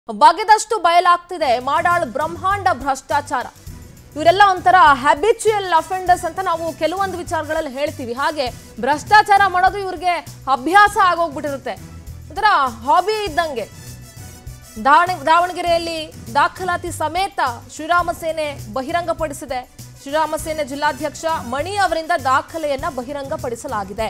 ಬಗೆದಷ್ಟು ಬಯಲಾಗ್ತಿದೆ ಮಾಡಾಳ್ ಬ್ರಹ್ಮಾಂಡ ಭ್ರಷ್ಟಾಚಾರ ಇವರೆಲ್ಲ ಒಂಥರ ಹ್ಯಾಬಿಚುಯಲ್ ಅಫೆಂಡರ್ಸ್ ಅಂತ ನಾವು ಕೆಲವೊಂದು ವಿಚಾರಗಳಲ್ಲಿ ಹೇಳ್ತೀವಿ ಹಾಗೆ ಭ್ರಷ್ಟಾಚಾರ ಮಾಡೋದು ಇವ್ರಿಗೆ ಅಭ್ಯಾಸ ಆಗೋಗ್ಬಿಟ್ಟಿರುತ್ತೆ ಒಂಥರ ಹಾಬಿ ಇದ್ದಂಗೆ ದಾವಣ ದಾವಣಗೆರೆಯಲ್ಲಿ ದಾಖಲಾತಿ ಸಮೇತ ಶ್ರೀರಾಮ ಸೇನೆ ಬಹಿರಂಗಪಡಿಸಿದೆ ಶ್ರೀರಾಮ ಸೇನೆ ಜಿಲ್ಲಾಧ್ಯಕ್ಷ ಮಣಿ ಅವರಿಂದ ದಾಖಲೆಯನ್ನ ಬಹಿರಂಗಪಡಿಸಲಾಗಿದೆ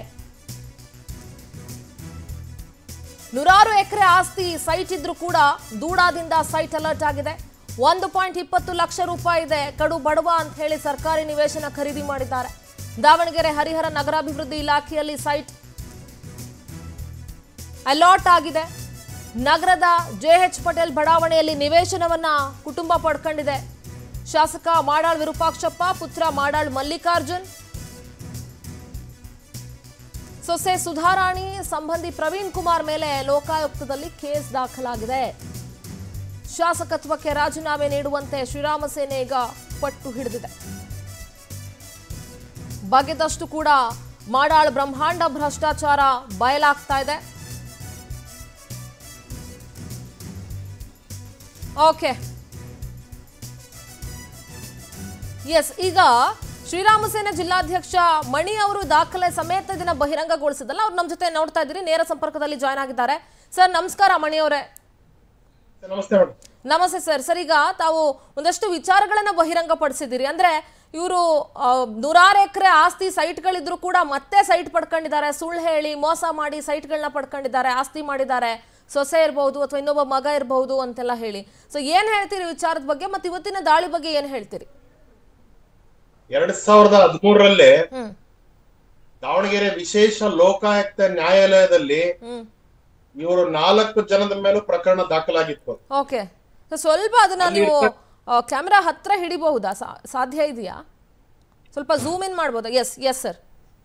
ನೂರಾರು ಎಕರೆ ಆಸ್ತಿ ಸೈಟ್ ಇದ್ರೂ ಕೂಡ ದೂಡಾದಿಂದ ಸೈಟ್ ಅಲರ್ಟ್ ಆಗಿದೆ ಒಂದು ಪಾಯಿಂಟ್ ಇಪ್ಪತ್ತು ಲಕ್ಷ ರೂಪಾಯಿ ಇದೆ ಕಡು ಬಡವ ಅಂತ ಹೇಳಿ ಸರ್ಕಾರಿ ನಿವೇಶನ ಖರೀದಿ ಮಾಡಿದ್ದಾರೆ ದಾವಣಗೆರೆ ಹರಿಹರ ನಗರಾಭಿವೃದ್ಧಿ ಇಲಾಖೆಯಲ್ಲಿ ಸೈಟ್ ಅಲಾಟ್ ಆಗಿದೆ ನಗರದ ಜೆಎಚ್ ಪಟೇಲ್ ಬಡಾವಣೆಯಲ್ಲಿ ನಿವೇಶನವನ್ನ ಕುಟುಂಬ ಪಡ್ಕೊಂಡಿದೆ ಶಾಸಕ ಮಾಡಾಳ್ ವಿರೂಪಾಕ್ಷಪ್ಪ ಪುತ್ರ ಮಾಡಾಳ್ ಮಲ್ಲಿಕಾರ್ಜುನ್ ಸೊಸೆ ಸುಧಾರಾಣಿ ಸಂಬಂಧಿ ಪ್ರವೀಣ್ ಕುಮಾರ್ ಮೇಲೆ ಲೋಕಾಯುಕ್ತದಲ್ಲಿ ಕೇಸ್ ದಾಖಲಾಗಿದೆ ಶಾಸಕತ್ವಕ್ಕೆ ರಾಜೀನಾಮೆ ನೀಡುವಂತೆ ಶ್ರೀರಾಮ ಸೇನೆ ಈಗ ಪಟ್ಟು ಹಿಡಿದಿದೆ ಬಗೆದಷ್ಟು ಕೂಡ ಮಾಡಾಳ್ ಬ್ರಹ್ಮಾಂಡ ಭ್ರಷ್ಟಾಚಾರ ಬಯಲಾಗ್ತಾ ಇದೆ ಓಕೆ ಎಸ್ ಈಗ ಶ್ರೀರಾಮ ಸೇನೆ ಜಿಲ್ಲಾಧ್ಯಕ್ಷ ಮಣಿ ಅವರು ದಾಖಲೆ ಸಮೇತ ಇದನ್ನ ಬಹಿರಂಗಗೊಳಿಸಿದಲ್ಲ ಅವ್ರು ನಮ್ಮ ಜೊತೆ ನೋಡ್ತಾ ಇದ್ದೀರಿ ನೇರ ಸಂಪರ್ಕದಲ್ಲಿ ಜಾಯ್ನ್ ಆಗಿದ್ದಾರೆ ಸರ್ ನಮಸ್ಕಾರ ಮಣಿ ಅವರೇ ನಮಸ್ತೆ ಮೇಡಮ್ ನಮಸ್ತೆ ಸರ್ ಸರ್ ಈಗ ತಾವು ಒಂದಷ್ಟು ವಿಚಾರಗಳನ್ನ ಬಹಿರಂಗಪಡಿಸಿದ್ದೀರಿ ಅಂದ್ರೆ ಇವರು ನೂರಾರು ಎಕರೆ ಆಸ್ತಿ ಸೈಟ್ಗಳಿದ್ರು ಕೂಡ ಮತ್ತೆ ಸೈಟ್ ಪಡ್ಕೊಂಡಿದ್ದಾರೆ ಸುಳ್ಳು ಹೇಳಿ ಮೋಸ ಮಾಡಿ ಸೈಟ್ಗಳನ್ನ ಪಡ್ಕೊಂಡಿದ್ದಾರೆ ಆಸ್ತಿ ಮಾಡಿದ್ದಾರೆ ಸೊಸೆ ಇರಬಹುದು ಅಥವಾ ಇನ್ನೊಬ್ಬ ಮಗ ಇರಬಹುದು ಅಂತೆಲ್ಲ ಹೇಳಿ ಸೊ ಏನ್ ಹೇಳ್ತೀರಿ ವಿಚಾರದ ಬಗ್ಗೆ ಮತ್ತೆ ಇವತ್ತಿನ ದಾಳಿ ಬಗ್ಗೆ ಏನ್ ಹೇಳ್ತೀರಿ ಎರಡ್ ಸಾವಿರದ ಹದಿಮೂರರಲ್ಲಿ ಹ್ಮ್ ದಾವಣಗೆರೆ ವಿಶೇಷ ಲೋಕಾಯುಕ್ತ ನ್ಯಾಯಾಲಯದಲ್ಲಿ ಹ್ಮ್ ಇವರು ನಾಲ್ಕು ಜನದ ಮೇಲೂ ಪ್ರಕರಣ ದಾಖಲಾಗಿತ್ತು ಓಕೆ ಸೊ ಸ್ವಲ್ಪ ಅದನ್ನ ನೀವು ಕ್ಯಾಮ್ರಾ ಹತ್ರ ಹಿಡಿಬಹುದಾ ಸಾ- ಸಾಧ್ಯ ಇದೆಯಾ ಸ್ವಲ್ಪ ಝೂಮ್ ಇನ್ ಮಾಡ್ಬೋದಾ yes yes sir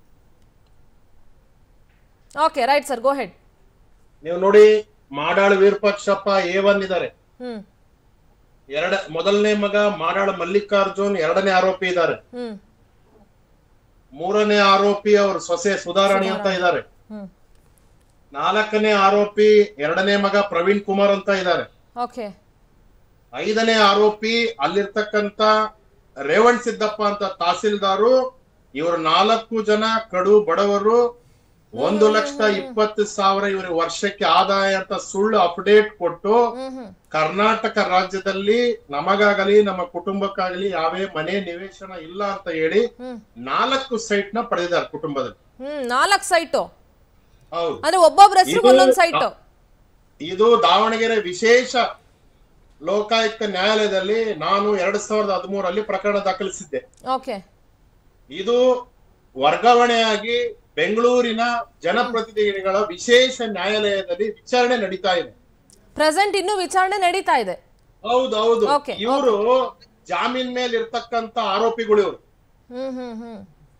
okay right sir go ahead ನೀವು ನೋಡಿ ಮಾಡಾಳ್ ವೀರಪಕ್ಷಪ್ಪ ಎ ಒನ್ ಇದ್ದಾರೆ ಹ್ಮ್ ಎರಡ ಮೊದಲನೇ ಮಗ ಮಾಡಾಳ್ ಮಲ್ಲಿಕಾರ್ಜುನ್ ಎರಡನೇ ಆರೋಪಿ ಇದ್ದಾರೆ ಹ್ಮ್ ಮೂರನೇ ಆರೋಪಿ ಅವ್ರ ಸೊಸೆ ಸುಧಾರಾಣಿ ಅಂತ ಇದ್ದಾರೆ ಹ್ಮ್ ನಾಲ್ಕನೇ ಆರೋಪಿ ಎರಡನೇ ಮಗ ಪ್ರವೀಣ್ ಕುಮಾರ್ ಅಂತ ಇದ್ದಾರೆ ಓಕೆ ಐದನೇ ಆರೋಪಿ ಅಲ್ಲಿರ್ತಕ್ಕಂತ ರೇವಣ್ ಸಿದ್ದಪ್ಪ ಅಂತ ತಹಸೀಲ್ದಾರು ಇವರು ನಾಲ್ಕು ಜನ ಕಡು ಬಡವರು ಒಂದು ಲಕ್ಷದ ಇಪ್ಪತ್ತು ಸಾವಿರ ಇವರು ವರ್ಷಕ್ಕೆ ಆದಾಯ ಅಂತ ಸುಳ್ಳು ಅಪ್ಡೇಟ್ ಕೊಟ್ಟು ಹ್ಮ್ ಹ್ಮ್ ಕರ್ನಾಟಕ ರಾಜ್ಯದಲ್ಲಿ ನಮಗಾಗಲಿ ನಮ್ಮ ಕುಟುಂಬಕ್ಕಾಗಲಿ ಯಾವೇ ಮನೆ ನಿವೇಶನ ಇಲ್ಲ ಅಂತ ಹೇಳಿ ಹ್ಮ್ ನಾಲ್ಕು ಸೈಟ್ ನ ಪಡೆದಿದ್ದಾರೆ ಕುಟುಂಬದಲ್ಲಿ ಹ್ಮ್ ನಾಲ್ಕು ಸೈಟು ಹೌದು ಅಂದ್ರೆ ಒಬ್ಬೊಬ್ರ ಹೆಸರು ಇದು- ಒಂದೊಂದು ಸೈಟು ಇದು ದಾವಣಗೆರೆ ವಿಶೇಷ ಲೋಕಾಯುಕ್ತ ನ್ಯಾಯಾಲಯದಲ್ಲಿ ನಾನು ಎರಡ್ ಸಾವಿರದ ಹದಿಮೂರಲ್ಲಿ ಪ್ರಕರಣ ದಾಖಲಿಸಿದ್ದೆ ಓಕೆ ಇದು ವರ್ಗಾವಣೆಯಾಗಿ ಬೆಂಗಳೂರಿನ ಜನಪ್ರತಿನಿಧಿಗಳ ವಿಶೇಷ ನ್ಯಾಯಾಲಯದಲ್ಲಿ ವಿಚಾರಣೆ ನಡೀತಾ ಇದೆ ಪ್ರೆಸೆಂಟ್ ಇನ್ನೂ ವಿಚಾರಣೆ ನಡೀತಾ ಇದೆ ಹೌದು ಹೌದು Okay, ಇವರು ಜಾಮೀನ್ ಮೇಲೆ ಇರ್ತಕ್ಕಂತ ಆರೋಪಿಗಳು ಇವರು ಹ್ಮ್ ಹ್ಮ್ ಹ್ಮ್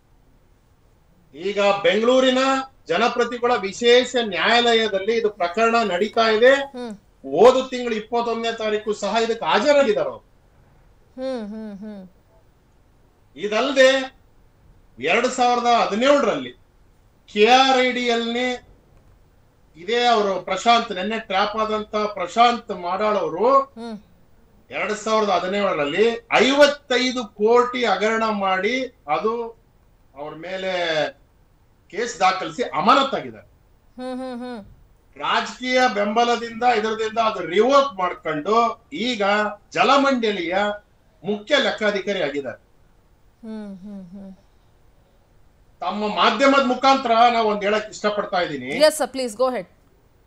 ಈಗ ಬೆಂಗಳೂರಿನ ಜನಪ್ರತಿಗಳ ವಿಶೇಷ ನ್ಯಾಯಾಲಯದಲ್ಲಿ ಇದು ಪ್ರಕರಣ ನಡೀತಾ ಇದೆ ಹ್ಮ್ ಹೋದ ತಿಂಗಳು ಇಪ್ಪತ್ತೊಂದನೇ ತಾರೀಕು ಸಹ ಇದಕ್ಕೆ ಹಾಜರಾಗಿದ್ದಾರೆ ಅವರು ಹ್ಮ್ ಹ್ಮ್ ಹ್ಮ್ ಇದಲ್ಲದೆ ಎರಡ್ ಸಾವಿರದ ಹದಿನೇಳರಲ್ಲಿ ಕೆ ಆರ್ ಐ ಡಿಯಲ್ಲಿ ಇದೇ ಅವರು ಪ್ರಶಾಂತ್ ನಿನ್ನೆ ಟ್ರ್ಯಾಪ್ ಆದಂತ ಪ್ರಶಾಂತ್ ಮಾಡಾಳ್ ಅವರು ಹ್ಮ್ ಎರಡ್ ಸಾವಿರದ ಹದಿನೇಳರಲ್ಲಿ ಐವತ್ತೈದು ಕೋಟಿ ಹಗರಣ ಮಾಡಿ ಅದು ಅವ್ರ ಮೇಲೆ ಕೇಸ್ ದಾಖಲಿಸಿ ಅಮಾನತಾಗಿದ್ದಾರೆ ಹ್ಮ್ ಹ್ಮ್ ಹ್ಮ್ ರಾಜಕೀಯ ಬೆಂಬಲದಿಂದ ಇದರದಿಂದ ಅದು ರಿವೋಕ್ ಮಾಡ್ಕೊಂಡು ಈಗ ಜಲಮಂಡಳಿಯ ಮುಖ್ಯ ಲೆಕ್ಕಾಧಿಕಾರಿ ಆಗಿದ್ದಾರೆ ಹ್ಮ್ ಹ್ಮ್ ಹ್ಮ್ ತಮ್ಮ ಮಾಧ್ಯಮದ ಮುಖಾಂತರ ನಾವು ಒಂದ್ ಹೇಳಕ್ ಇಷ್ಟಪಡ್ತಾ ಇದ್ದೀನಿ yes sir please go ahead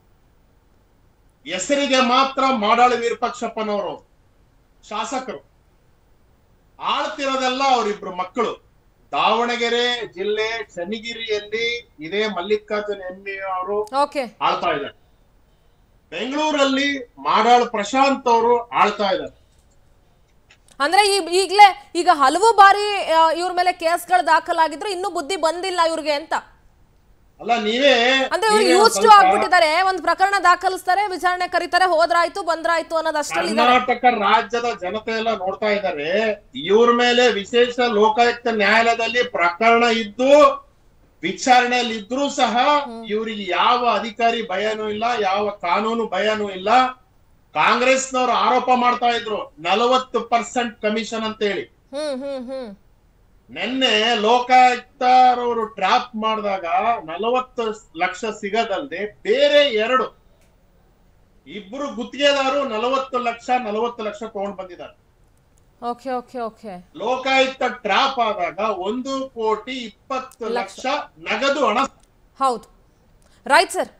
ಹೆಸರಿಗೆ ಮಾತ್ರ ಮಾಡಾಳು ವೀರಪಕ್ಷಪ್ಪನವರು ಶಾಸಕರು ಆಳ್ತಿರೋದೆಲ್ಲ ಅವರಿಬ್ರು ಮಕ್ಕಳು ದಾವಣಗೆರೆ ಜಿಲ್ಲೆ ಚನ್ನಗಿರಿಯಲ್ಲಿ ಇದೇ ಮಲ್ಲಿಕಾರ್ಜುನ್ ಎಮ್ಮಿ ಅವರು ಓಕೆ ಆಳ್ತಾ ಇದ್ದಾರೆ ಬೆಂಗಳೂರಲ್ಲಿ ಮಾಡಾಳು ಪ್ರಶಾಂತ್ ಅವರು ಆಳ್ತಾ ಇದ್ದಾರೆ ಅಂದ್ರೆ ಈ ಈಗ್ಲೇ ಈಗ ಹಲವು ಬಾರಿ ಆ, ಇವ್ರ ಮೇಲೆ ಕೇಸ್ಗಳು ದಾಖಲಾಗಿದ್ರು ಇನ್ನೂ ಬುದ್ಧಿ ಬಂದಿಲ್ಲ ಇವ್ರಿಗೆ ಅಂತ ಅಲ್ಲ ನೀವೇ ಅಂದ್ರೆ ಇವ್ರು ನೀವೇ ಯೂಸ್ ಟು ಸ್ವಲ್ಪ ಆಗ್ಬಿಟ್ಟಿದ್ದಾರೆ ಒಂದ್ ಪ್ರಕರಣ ದಾಖಲಿಸ್ತಾರೆ ವಿಚಾರಣೆ ಕರೀತಾರೆ ಹೋದ್ರಾಯ್ತು ಬಂದ್ರಾಯ್ತು ಅನ್ನೋದು ಅಷ್ಟರಲ್ಲಿ ಇದ್ದಾರೆ ಕರ್ನಾಟಕ ರಾಜ್ಯದ ಜನತೆ ಎಲ್ಲ ನೋಡ್ತಾ ಇದ್ದಾರೆ ಇವ್ರ ಮೇಲೆ ವಿಶೇಷ ಲೋಕಾಯುಕ್ತ ನ್ಯಾಯಾಲಯದಲ್ಲಿ ಪ್ರಕರಣ ಇದ್ದು ವಿಚಾರಣೆಯಲ್ಲಿ ಇದ್ರೂ ಸಹ ಇವರಿಗೆ ಯಾವ ಅಧಿಕಾರಿ ಭಯನೂ ಇಲ್ಲ ಯಾವ ಕಾನೂನು ಭಯನೂ ಇಲ್ಲ ಕಾಂಗ್ರೆಸ್ನವರು ಆರೋಪ ಮಾಡ್ತಾ ಇದ್ರು ನಲವತ್ತು ಪರ್ಸೆಂಟ್ ಕಮಿಷನ್ ಅಂತ ಹೇಳಿ ಹ್ಮ್ ಹ್ಮ್ ಹ್ಮ್ ನಿನ್ನೆ ಲೋಕಾಯುಕ್ತರವರು ಟ್ರಾಪ್ ಮಾಡಿದಾಗ ನಲವತ್ತು ಲಕ್ಷ ಸಿಗದಲ್ದೆ ಬೇರೆ ಎರಡು ಇಬ್ರು ಗುತ್ತಿಗೆದಾರರು ನಲವತ್ತು ಲಕ್ಷ ನಲವತ್ತು ಲಕ್ಷ ತಗೊಂಡ್ ಬಂದಿದ್ದಾರೆ okay okay okay Lokayukta trap ಆದಾಗ ಒಂದು ಕೋಟಿ ಇಪ್ಪತ್ತು ಲಕ್ಷ ನಗದು ಹಣ ಹೌದು ರೈಟ್ ಸರ್